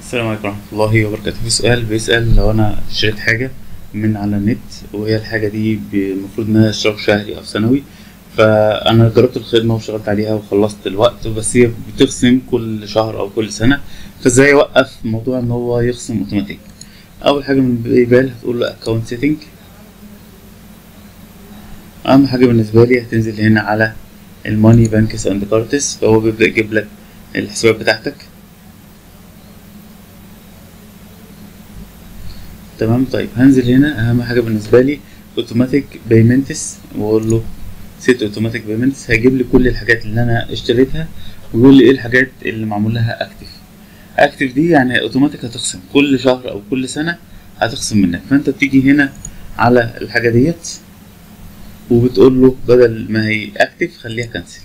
السلام عليكم ورحمة الله وبركاته في سؤال بيسأل لو أنا اشتريت حاجة من على النت وهي الحاجة دي ب- المفروض إنها اشتراك شهري أو سنوي فأنا جربت الخدمة واشتغلت عليها وخلصت الوقت بس هي بتخصم كل شهر أو كل سنة فازاي أوقف موضوع إن هو يخصم أوتوماتيك أول حاجة من بال هتقول له أكونت سيتنج أهم حاجة بالنسبة لي هتنزل هنا على الماني بانكس أند كارتس فهو بيبدأ يجيب لك الحسابات بتاعتك تمام طيب هنزل هنا اهم حاجه بالنسبه لي اوتوماتيك بيمنتس واقول له سيت اوتوماتيك بيمنتس هيجيب لي كل الحاجات اللي انا اشتريتها ويقول لي ايه الحاجات اللي معمول لها اكتف اكتف دي يعني اوتوماتيك هتخصم كل شهر او كل سنه هتخصم منك فانت بتيجي هنا على الحاجه ديت وبتقول له بدل ما هي اكتف خليها كنسل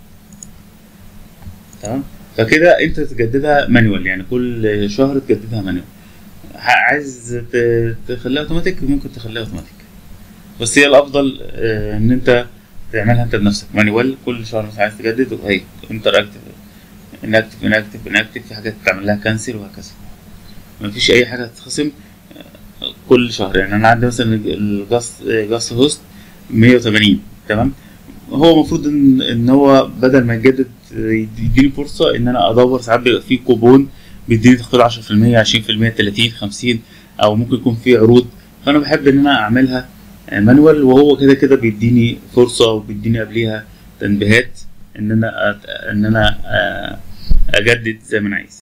تمام فكده انت تجددها مانيوال يعني كل شهر تجددها مانيوال عايز ت- تخليها اوتوماتيك ممكن تخليها اوتوماتيك بس هي الافضل آه، ان انت تعملها انت بنفسك مانيوال كل شهر مثلا عايز تجدد وهي انتر اكتف انكتف انكتف انكتف في حاجات تعمل لها كانسل وهكذا مفيش اي حاجه هتتخصم آه، كل شهر يعني انا عندي مثلا الجاست جاست هوست 180 تمام هو المفروض ان ان هو بدل ما يجدد يديني فرصه ان انا ادور ساعات بيبقى فيه كوبون بيديني تخفيض 10% 20% 30 50 او ممكن يكون فيه عروض فانا بحب ان انا اعملها مانوال وهو كده كده بيديني فرصه وبيديني قبليها تنبيهات ان انا أت- ان انا آه، اجدد زي ما انا عايز